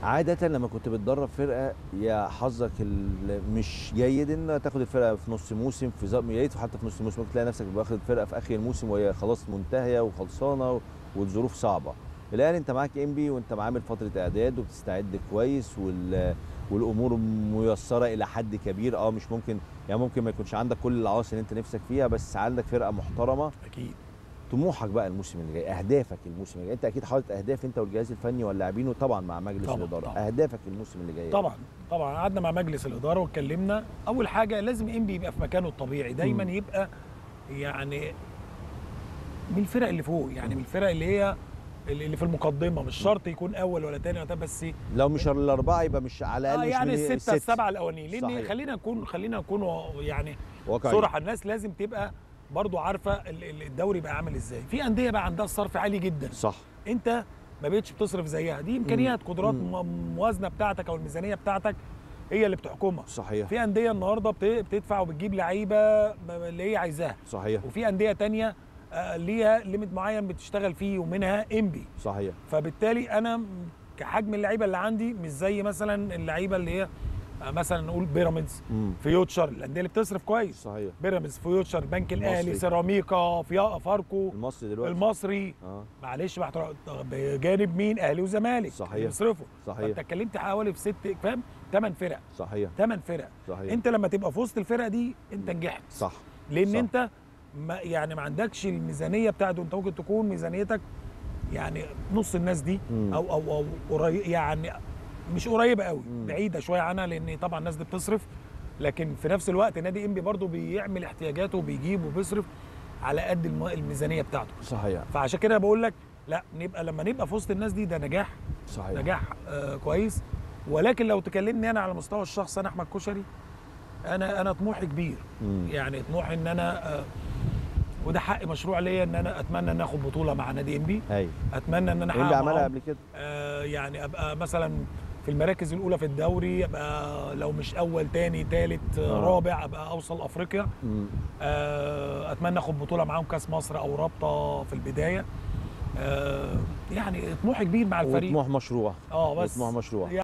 عادة لما كنت بتدرب فرقة يا حظك ال- مش جيد ان تاخد الفرقة في نص موسم في ظرف جيد حتى في نص الموسم ممكن تلاقي نفسك واخد الفرقة في اخر الموسم وهي خلاص منتهية وخلصانة و- والظروف صعبة. الان انت معاك انبي وانت عامل فترة اعداد وبتستعد كويس وال والامور ميسرة الى حد كبير اه مش ممكن يعني ممكن ما يكونش عندك كل العناصر اللي انت نفسك فيها بس عندك فرقة محترمة اكيد طموحك بقى الموسم اللي جاي اهدافك الموسم اللي جاي انت اكيد حاطط اهداف انت والجهاز الفني واللاعبين وطبعا مع مجلس طبعاً، الاداره طبعاً. اهدافك الموسم اللي جاي طبعا طبعا قعدنا مع مجلس الاداره واتكلمنا اول حاجه لازم انبي يبقى في مكانه الطبيعي دايما مم. يبقى يعني من الفرق اللي فوق يعني من الفرق اللي هي اللي في المقدمه مش شرط يكون اول ولا تاني ولا تالت بس لو مش الاربعه يبقى مش على الاقل آه مش يعني من السته الست. السبعه الاولانيين لان صحيح. خلينا نكون خلينا نكون و- يعني واقعي صراحه الناس لازم تبقى برضو عارفه ال- ال- الدوري بقى عامل ازاي في انديه بقى عندها الصرف عالي جدا صح انت ما بقتش بتصرف زيها دي امكانيات قدرات مم. م- موازنه بتاعتك او الميزانيه بتاعتك هي اللي بتحكمها صحيح في انديه النهارده بت- بتدفع وبتجيب لعيبه ب- اللي هي عايزاها صحيح وفي انديه تانية آه، ليها ليميت معين بتشتغل فيه ومنها انبي صحيح فبالتالي انا م- كحجم اللعيبه اللي عندي مش زي مثلا اللعيبه اللي هي آه، مثلا نقول بيراميدز امم فيوتشر الانديه اللي بتصرف كويس صحيح بيراميدز فيوتشر بنك الاهلي المصري. سيراميكا فيا فاركو المصري دلوقتي المصري اه معلش مع احترام- بجانب مين اهلي وزمالك صحيح. اللي بيصرفوا صحيح. فانت اتكلمت حوالي في ست فاهم ثمان فرق صحيح ثمان فرق صحيح انت لما تبقى في وسط الفرق دي انت نجحت صح لان صح. انت ما يعني ما عندكش الميزانيه بتاعته انت ممكن تكون ميزانيتك يعني نص الناس دي مم. او او او قريب يعني مش قريبه قوي مم. بعيده شويه عنها لان طبعا الناس دي بتصرف لكن في نفس الوقت نادي انبي برضه بيعمل احتياجاته وبيجيب وبيصرف على قد الم- الميزانيه بتاعته صحيح فعشان كده بقول لك لا نبقى لما نبقى في وسط الناس دي ده نجاح صحيح نجاح آه كويس ولكن لو تكلمني انا على المستوى الشخصي انا احمد كشري انا انا طموحي كبير مم. يعني طموحي ان انا آه وده حق مشروع ليا ان انا اتمنى ان اخد بطوله مع نادي انبي هاي اتمنى ان انا اللي احقق عملها معاهم قبل كده آه يعني ابقى مثلا في المراكز الاولى في الدوري ابقى لو مش اول تاني تالت آه. آه. رابع ابقى اوصل افريقيا مم. آه اتمنى اخد بطوله معاهم كاس مصر او رابطه في البدايه آه يعني طموحي كبير مع الفريق وطموح مشروع اه بس وطموح مشروع